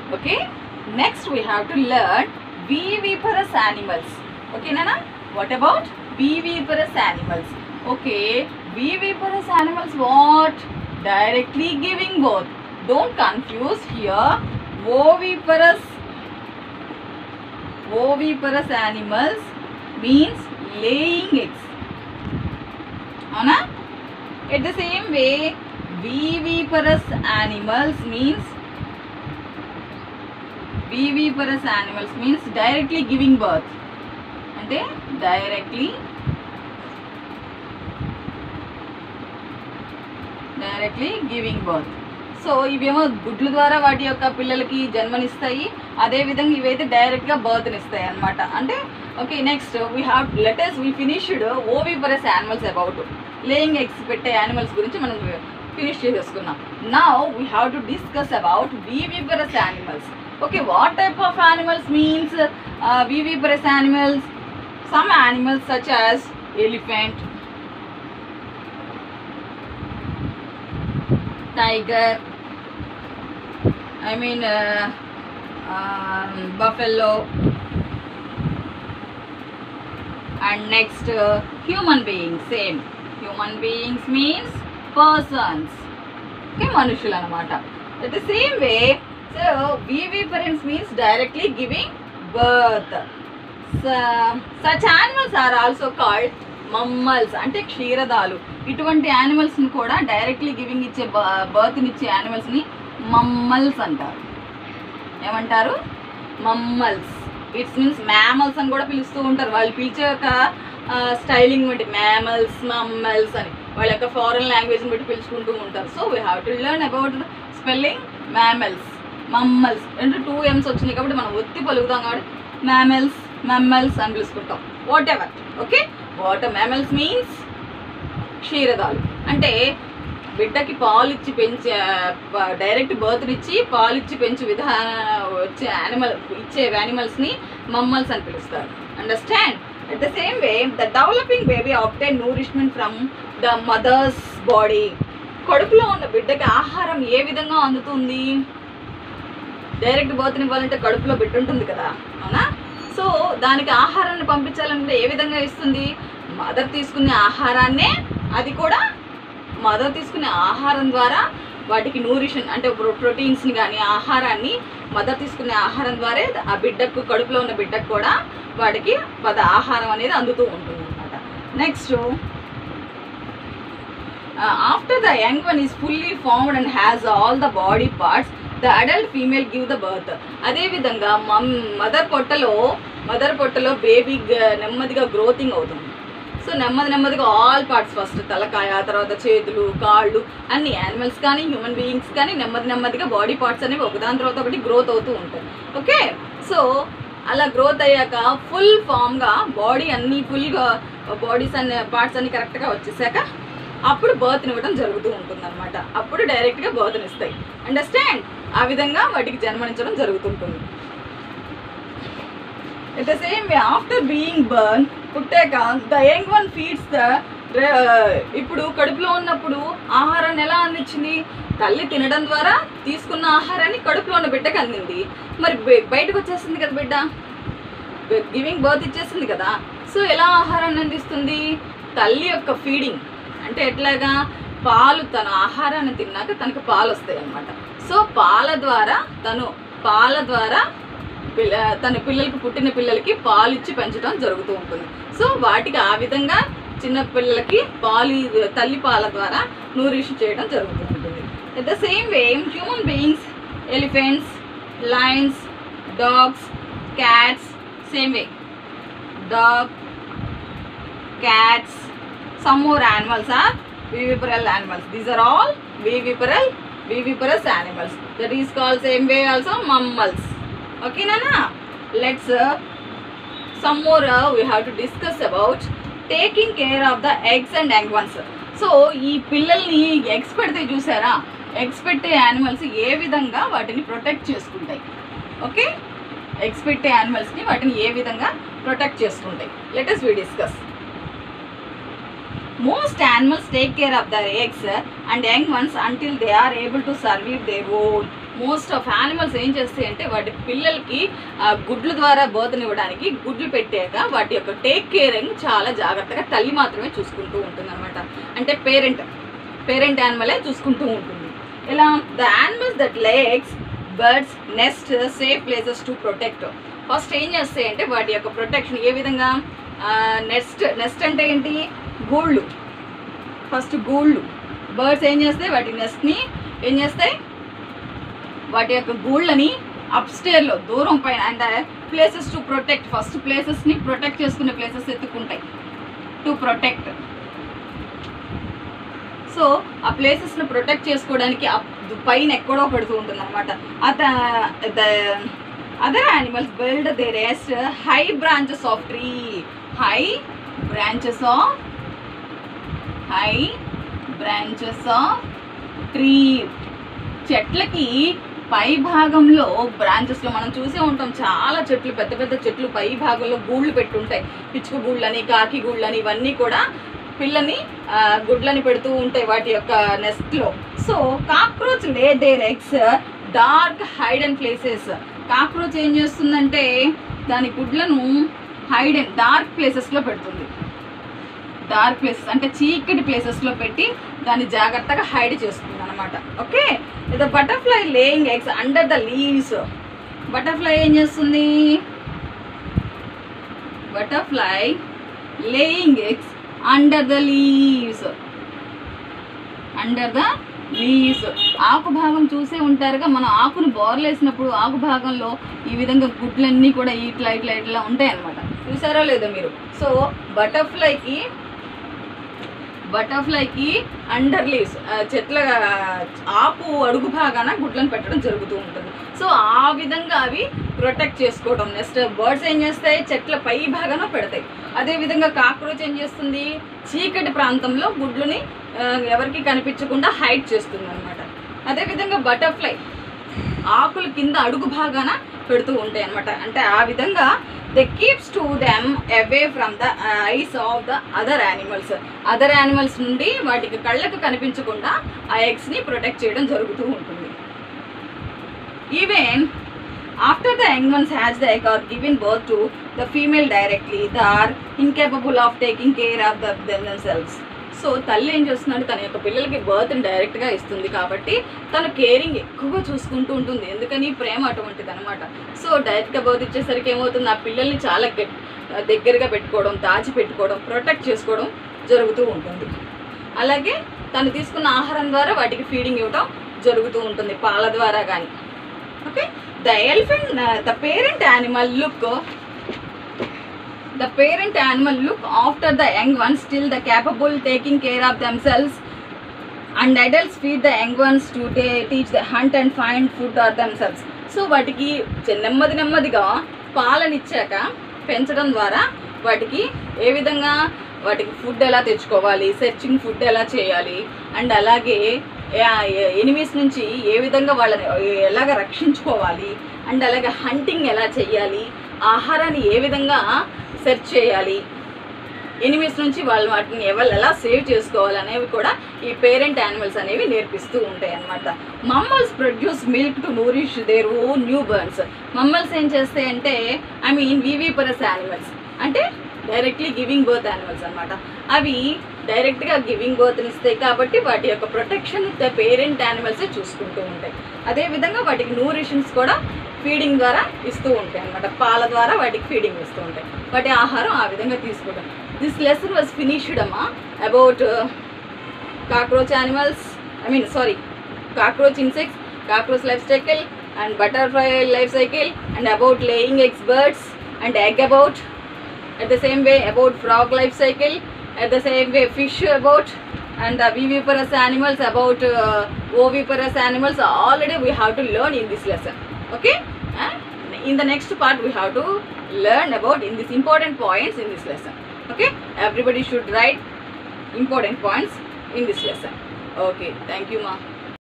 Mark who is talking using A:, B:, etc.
A: Okay. Next we have to learn viviparous animals. Okay, Nana? What about viviparous animals? Okay, viviparous animals what? Directly giving birth. Don't confuse here. Oviparous oviparous animals means laying eggs. అవునా at the same way viviparous animals means viviparous animals means directly giving birth అంటే directly directly giving birth so ఇవేమో గుడ్ల ద్వారా వాటి యొక్క పిల్లలకి జన్మనిస్తాయి అదే విధంగా ఇవైతే డైరెక్ట్గా బర్త్నిస్తాయి అన్నమాట అంటే okay next we have letters we finished oviparous animals about laying eggs పెట్టే యానిమల్స్ గురించి మనం ఫినిష్ చేసేసుకున్నాం now we have to discuss about viviparous animals okay what type of animals means viviparous animals some animals such as elephant tiger i mean uh, um, buffalo and next uh, human beings same human beings means persons okay మనుషులు అనమాట at the same way so viviparents means directly giving birth Su- such animals are also called mammals అంటే క్షీరదాలు ఇటువంటి యానిమల్స్ని కూడా directly giving ఇచ్చే బర్త్ని ఇచ్చే యానిమల్స్ని mammals అంటారు ఏమంటారు మమ్మల్స్ ఇట్స్ మీన్స్ మ్యామల్స్ అని కూడా పిలుస్తూ ఉంటారు వాళ్ళు పిలిచే ఒక స్టైలింగ్ బట్టి మ్యామల్స్ మమ్మల్స్ అని వాళ్ళ యొక్క ఫారెన్ లాంగ్వేజ్ని బట్టి పిలుచుకుంటూ ఉంటారు so we have to learn about spelling mammals mammals అంటే టూ ఎమ్స్ వచ్చినాయి కాబట్టి మనం ఒత్తి పలుకుతాం కాబట్టి మ్యామల్స్ మమ్మల్స్ అని పిలుచుకుంటాం whatever okay what mammals means క్షీరదాలు అంటే బిడ్డకి పాలు ఇచ్చి పెంచే డైరెక్ట్ బర్త్ ఇచ్చి పాలు ఇచ్చి పెంచే విధాన వచ్చే యానిమల్ ఇచ్చే యానిమల్స్ని మమ్మల్స్ అని పిలుస్తారు understand at the same way the developing baby obtain nourishment from the mother's body కడుపులో ఉన్న బిడ్డకి ఆహారం ఏ విధంగా అందుతుంది డైరెక్ట్ బర్త్ని ఇవ్వాలంటే కడుపులో బిడ్డ ఉంటుంది కదా అవునా సో దానికి ఆహారాన్ని పంపించాలంటే ఏ విధంగా ఇస్తుంది మదర్ తీసుకునే ఆహారాన్నే అది కూడా మదర్ తీసుకునే ఆహారం ద్వారా వాటికి న్యూరిషన్ అంటే ప్రో ప్రోటీన్స్ని కానీ ఆహారాన్ని మదర్ తీసుకునే ఆహారం ద్వారా ఆ బిడ్డకు కడుపులో ఉన్న బిడ్డకు కూడా వాటికి పద ఆహారం అనేది అందుతూ ఉంటుంది అనమాట next after the young one is fully formed and has all the body parts the adult female give the birth అదేవిధంగా మమ్ మదర్ పొట్టలో మదర్ పొట్టలో బేబీ నెమ్మదిగా గ్రోతింగ్ అవుతుంది సో నెమ్మది నెమ్మదిగా ఆల్ పార్ట్స్ ఫస్ట్ తలకాయ తర్వాత చేతులు కాళ్ళు అన్ని యానిమల్స్ కానీ హ్యూమన్ బీయింగ్స్ కానీ నెమ్మది నెమ్మదిగా బాడీ పార్ట్స్ అనేవి ఒకదాని తర్వాత ఒకటి గ్రోత్ అవుతూ ఉంటాయి ఓకే సో అలా గ్రోత్ అయ్యాక ఫుల్ ఫామ్గా బాడీ అన్ని ఫుల్గా బాడీస్ అన్ని పార్ట్స్ అన్ని కరెక్ట్గా వచ్చేసాక అప్పుడు బర్త్ని ఇవ్వడం జరుగుతూ ఉంటుంది అనమాట అప్పుడు డైరెక్ట్గా బర్త్ని ఇస్తాయి అండర్స్టాండ్ ఆ విధంగా వాటికి జన్మనించడం జరుగుతుంటుంది at the same way after being born పుట్టాక the young one feeds the ఇప్పుడు కడుపులో ఉన్నప్పుడు ఆహారాన్ని ఎలా అందించింది తల్లి తినడం ద్వారా తీసుకున్న ఆహారాన్ని కడుపులో ఉన్న బిడ్డకి అందింది మరి బయ- బయటకు వచ్చేసింది కదా బిడ్డ గివింగ్ బర్త్ ఇచ్చేసింది కదా సో ఎలా ఆహారాన్ని అందిస్తుంది తల్లి యొక్క ఫీడింగ్ అంటే ఎట్లాగా పాలు తన ఆహారాన్ని తిన్నాక తనకు పాలు వస్తాయి అన్నమాట సో పాల ద్వారా తను పాల ద్వారా పిల్ల తన పిల్లలకి పుట్టిన పిల్లలకి పాలు ఇచ్చి పెంచడం జరుగుతూ ఉంటుంది సో వాటికి ఆ విధంగా చిన్న పిల్లలకి పాలు తల్లి పాల ద్వారా నూరిష్ చేయడం జరుగుతూ ఉంటుంది at the same way human beings elephants lions dogs cats same way dog cats some more animals are viviparal animals these are all viviparal viviparous animals that is called same way also mammals okay nana let's uh, some more uh, we have to discuss about taking care of the eggs and young ones సో ఈ పిల్లల్ని eggs పెడితే చూసారా eggs పెట్టే animals ఏ విధంగా వాటిని protect చేసుకుంటాయి okay eggs పెట్టే యానిమల్స్ని వాటిని ఏ విధంగా ప్రొటెక్ట్ చేసుకుంటాయి let us we discuss Most animals take care of their eggs and young ones until they are able to survive their own. Most of animals ఏం చేస్తాయి అంటే వాటి పిల్లలకి ఆ, గుడ్ల ద్వారా బోతనివ్వడానికి గుడ్లు పెట్టాక వాటి యొక్క టేక్ కేరింగ్ చాలా జాగ్రత్తగా తల్లి మాత్రమే చూసుకుంటూ ఉంటుంది అనమాట అంటే పేరెంట్ పేరెంట్ యానిమలే చూసుకుంటూ ఉంటుంది ఇలా the animals that lay eggs birds nest safe places to protect first ఏం చేస్తాయి అంటే వాటి యొక్క ప్రొటెక్షన్ ఏ విధంగా నెస్ట్ నెస్ట్ అంటే ఏంటి గూళ్ళు ఫస్ట్ గూళ్ళు బర్డ్స్ ఏం చేస్తాయి వాటి నెస్ట్ని ఏం చేస్తాయి వాటి యొక్క గూళ్ళని అప్స్టేర్లో దూరం పైన అంటే ప్లేసెస్ టు ప్రొటెక్ట్ ఫస్ట్ ప్లేసెస్ని ప్రొటెక్ట్ చేసుకునే ప్లేసెస్ ఎత్తుకుంటాయి టు ప్రొటెక్ట్ సో ఆ ప్లేసెస్ని ప్రొటెక్ట్ చేసుకోవడానికి అప్- పైన ఎక్కడో పెడుతూ ఉంటుంది అనమాట అద other animals build they rest high branches of tree high branches of high branches of tree చెట్లకి పై భాగంలో బ్రాంచెస్లో మనం చూసే ఉంటాం చాలా చెట్లు పెద్ద పెద్ద చెట్లు పై భాగంలో గూళ్ళు పెట్టుంటాయి పిచ్చుక గూళ్ళని కాకి గూళ్ళని ఇవన్నీ కూడా పిల్లని ఆ, గుడ్లని పెడుతూ ఉంటాయి వాటి యొక్క నెస్ట్లో so cockroach lay their eggs dark hide and places cockroach ఏం చేస్తుందంటే దాని గుడ్లను హైడ్ అండ్ డార్క్ ప్లేసెస్లో పెడుతుంది డార్క్ ప్లేసెస్ అంటే చీకటి ప్లేసెస్లో పెట్టి దాన్ని జాగ్రత్తగా హైడ్ చేస్తుంది అనమాట okay the butterfly laying eggs under the leaves butterfly ఏం చేస్తుంది butterfly laying eggs under the leaves under the leaves ఆకు భాగం చూసే ఉంటారుగా మనం ఆకుని బోర్లేసినప్పుడు ఆకు భాగంలో ఈ విధంగా గుడ్లన్నీ కూడా ఇట్లా ఇట్లా ఇట్లా ఉంటాయి అనమాట చూసారో లేదో మీరు సో బటర్ఫ్లైకి బటర్ఫ్లైకి అండర్ లీవ్స్ చెట్ల ఆకు అడుగు భాగాన గుడ్లను పెట్టడం జరుగుతూ ఉంటుంది సో ఆ విధంగా అవి ప్రొటెక్ట్ చేసుకోవడం నెక్స్ట్ బర్డ్స్ ఏం చేస్తాయి చెట్ల పై భాగాన పెడతాయి అదే విధంగా కాక్రోచ్ ఏం చేస్తుంది చీకటి ప్రాంతంలో గుడ్లని ఆ, ఎవరికి కనిపించకుండా హైడ్ చేస్తుంది అనమాట అదేవిధంగా బటర్ఫ్లై ఆకుల కింద అడుగు భాగాన పెడుతూ ఉంటాయి అనమాట అంటే ఆ విధంగా they keeps to them away from the eyes of the other animals other animals నుండి వాటికి కళ్ళకు కనిపించకుండా ఆ ఎగ్స్ని ప్రొటెక్ట్ చేయడం జరుగుతూ ఉంటుంది even after the young ones hatch the egg or given birth to the female directly the are incapable of taking care of the themselves so తల్లి ఏం చేస్తుందంటే తన యొక్క పిల్లలకి బర్త్ని డైరెక్ట్గా ఇస్తుంది కాబట్టి తను కేరింగ్ ఎక్కువగా చూసుకుంటూ ఉంటుంది ఎందుకని ప్రేమ అటువంటిది అనమాట సో డైరెక్ట్గా బర్త్ ఇచ్చేసరికి ఏమవుతుంది ఆ పిల్లల్ని చాలా గట్ దగ్గరగా పెట్టుకోవడం దాచి పెట్టుకోవడం ప్రొటెక్ట్ చేసుకోవడం జరుగుతూ ఉంటుంది అలాగే తను తీసుకున్న ఆహారం ద్వారా వాటికి ఫీడింగ్ ఇవ్వడం జరుగుతూ ఉంటుంది పాల ద్వారా కానీ okay the elephant the parent animal look the parent animal look after the young ones till the capable taking care of themselves and adults feed the young ones to ta- teach the hunt and find food or themselves so వాటికి చె- నెమ్మది నెమ్మదిగా పాలనిచ్చాక పెంచడం ద్వారా వాటికి ఏ విధంగా వాటికి food ఎలా తెచ్చుకోవాలి సెర్చింగ్ ఫుడ్ ఎలా చేయాలి అండ్ అలాగే ఎనిమీస్ నుంచి ఏ విధంగా వాళ్ళని ఎలాగ రక్షించుకోవాలి అండ్ అలాగే హంటింగ్ ఎలా చేయాలి ఆహారాన్ని ఏ విధంగా సెర్చ్ చేయాలి ఎనిమీస్ నుంచి వాళ్ళు వాటిని ఎవరు ఎలా సేవ్ చేసుకోవాలి అనేవి కూడా ఈ పేరెంట్ యానిమల్స్ అనేవి నేర్పిస్తూ ఉంటాయి అన్నమాట mammals produce milk to nourish their ఓ న్యూ బర్న్స్ మమ్మల్స్ ఏం చేస్తాయి అంటే ఐ మీన్ వివిపరస్ యానిమల్స్ అంటే డైరెక్ట్లీ గివింగ్ బర్త్ యానిమల్స్ అన్నమాట అవి డైరెక్ట్గా గివింగ్ బర్త్ని ఇస్తాయి కాబట్టి వాటి యొక్క ప్రొటెక్షన్ ద పేరెంట్ యానిమల్సే చూసుకుంటూ ఉంటాయి అదేవిధంగా వాటికి న్యూరిషన్స్ కూడా ఫీడింగ్ ద్వారా ఇస్తూ ఉంటాయి అన్నమాట పాల ద్వారా వాటికి ఫీడింగ్ ఇస్తూ ఉంటాయి వాటి ఆహారం ఆ విధంగా తీసుకుంటాం దిస్ లెసన్ వాజ్ ఫినిష్డ్ అమ్మా about cockroach animals I mean sorry cockroach insects cockroach life cycle and butterfly life cycle and about laying eggs birds and egg about at the same way about frog life cycle at the same way fish about and the viviparous animals about uh, oviparous animals already we have to learn in this lesson okay and in the next part we have to learn about in this important points in this lesson okay everybody should write important points in this lesson okay thank you ma